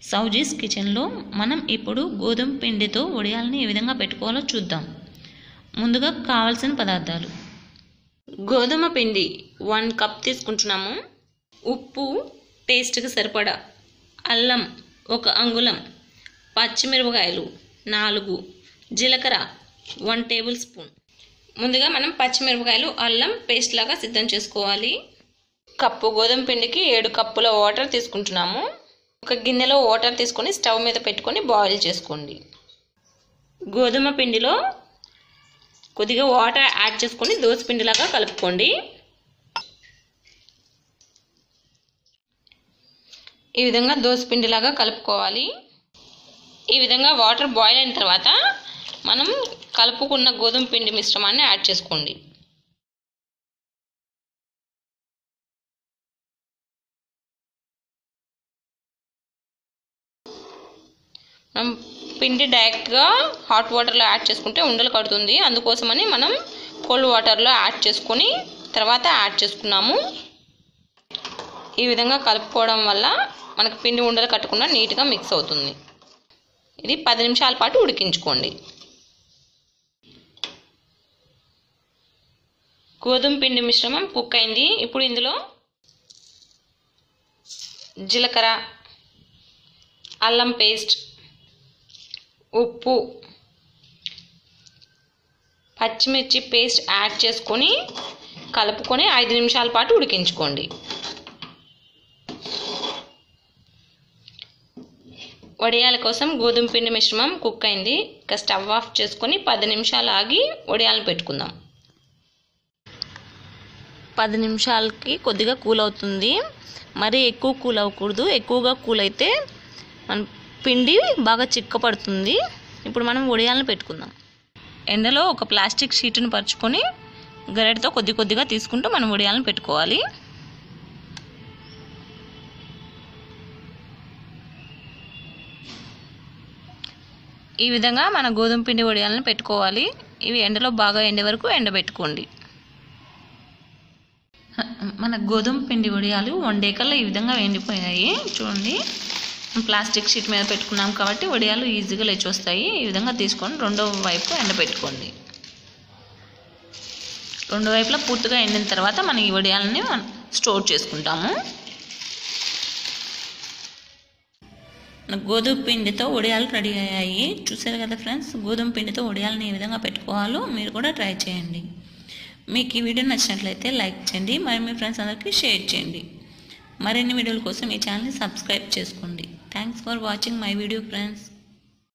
సౌజీస్ కిచెన్లో మనం ఇప్పుడు గోధుమ పిండితో వడియాలని ఏ విధంగా పెట్టుకోవాలో చూద్దాం ముందుగా కావాల్సిన పదార్థాలు గోధుమ పిండి వన్ కప్ తీసుకుంటున్నాము ఉప్పు టేస్ట్కి సరిపడా అల్లం ఒక అంగుళం పచ్చిమిరపకాయలు నాలుగు జీలకర్ర వన్ టేబుల్ స్పూన్ ముందుగా మనం పచ్చిమిరపకాయలు అల్లం పేస్ట్ లాగా సిద్ధం చేసుకోవాలి కప్పు గోధుమ పిండికి ఏడు కప్పుల వాటర్ తీసుకుంటున్నాము ఒక గిన్నెలో వాటర్ తీసుకొని స్టవ్ మీద పెట్టుకొని బాయిల్ చేసుకోండి గోధుమ పిండిలో కొద్దిగా వాటర్ యాడ్ చేసుకొని దోశ పిండిలాగా కలుపుకోండి ఈ విధంగా దోశ పిండిలాగా కలుపుకోవాలి ఈ విధంగా వాటర్ బాయిల్ అయిన తర్వాత మనం కలుపుకున్న గోధుమ పిండి మిశ్రమాన్ని యాడ్ చేసుకోండి మనం పిండి డైరెక్ట్గా హాట్ వాటర్లో యాడ్ చేసుకుంటే ఉండలు కడుతుంది అందుకోసమని మనం కోల్డ్ వాటర్లో యాడ్ చేసుకొని తర్వాత యాడ్ చేసుకున్నాము ఈ విధంగా కలుపుకోవడం వల్ల మనకు పిండి ఉండలు కట్టకుండా నీట్గా మిక్స్ అవుతుంది ఇది పది నిమిషాల పాటు ఉడికించుకోండి గోధుమ పిండి మిశ్రమం కుక్ అయింది ఇప్పుడు ఇందులో జీలకర్ర అల్లం పేస్ట్ ఉప్పు పచ్చిమిర్చి పేస్ట్ యాడ్ చేసుకొని కలుపుకొని ఐదు నిమిషాల పాటు ఉడికించుకోండి వడియాల కోసం గోధుమ పిండి మిశ్రమం కుక్ అయింది ఇక స్టవ్ ఆఫ్ చేసుకొని పది నిమిషాలు ఆగి వడియాలను పెట్టుకుందాం పది నిమిషాలకి కొద్దిగా కూల్ అవుతుంది మరీ ఎక్కువ కూల్ అవ్వకూడదు ఎక్కువగా కూల్ అయితే మన పిండి బాగా చిక్కపడుతుంది ఇప్పుడు మనం వడియాలను పెట్టుకుందాం ఎండలో ఒక ప్లాస్టిక్ షీట్ను పరుచుకొని గరిటతో కొద్ది కొద్దిగా తీసుకుంటూ మనం వడియాలను పెట్టుకోవాలి ఈ విధంగా మన గోధుమ పిండి వడియాలను పెట్టుకోవాలి ఇవి ఎండలో బాగా ఎండే వరకు ఎండబెట్టుకోండి మన గోధుమ పిండి వడియాలు వన్ డే కల్లా ఈ విధంగా ఎండిపోయాయి చూడండి ప్లాస్టిక్ షీట్ మీద పెట్టుకున్నాం కాబట్టి వడియాలు ఈజీగా లేచి వస్తాయి ఈ విధంగా తీసుకొని రెండో వైపు ఎండబెట్టుకోండి రెండు వైపులా పూర్తిగా ఎండిన తర్వాత మనం ఈ వడియాలని స్టోర్ చేసుకుంటాము గోధుమ పిండితో వడియాలు రెడీ అయ్యాయి చూసారు కదా ఫ్రెండ్స్ గోధుమ పిండితో వడియాలని ఏ విధంగా పెట్టుకోవాలో మీరు కూడా ట్రై చేయండి మీకు ఈ వీడియో నచ్చినట్లయితే లైక్ చేయండి మరి మీ ఫ్రెండ్స్ అందరికీ షేర్ చేయండి మరిన్ని వీడియోల కోసం ఈ ఛానల్ని సబ్స్క్రైబ్ చేసుకోండి thanks for watching my video friends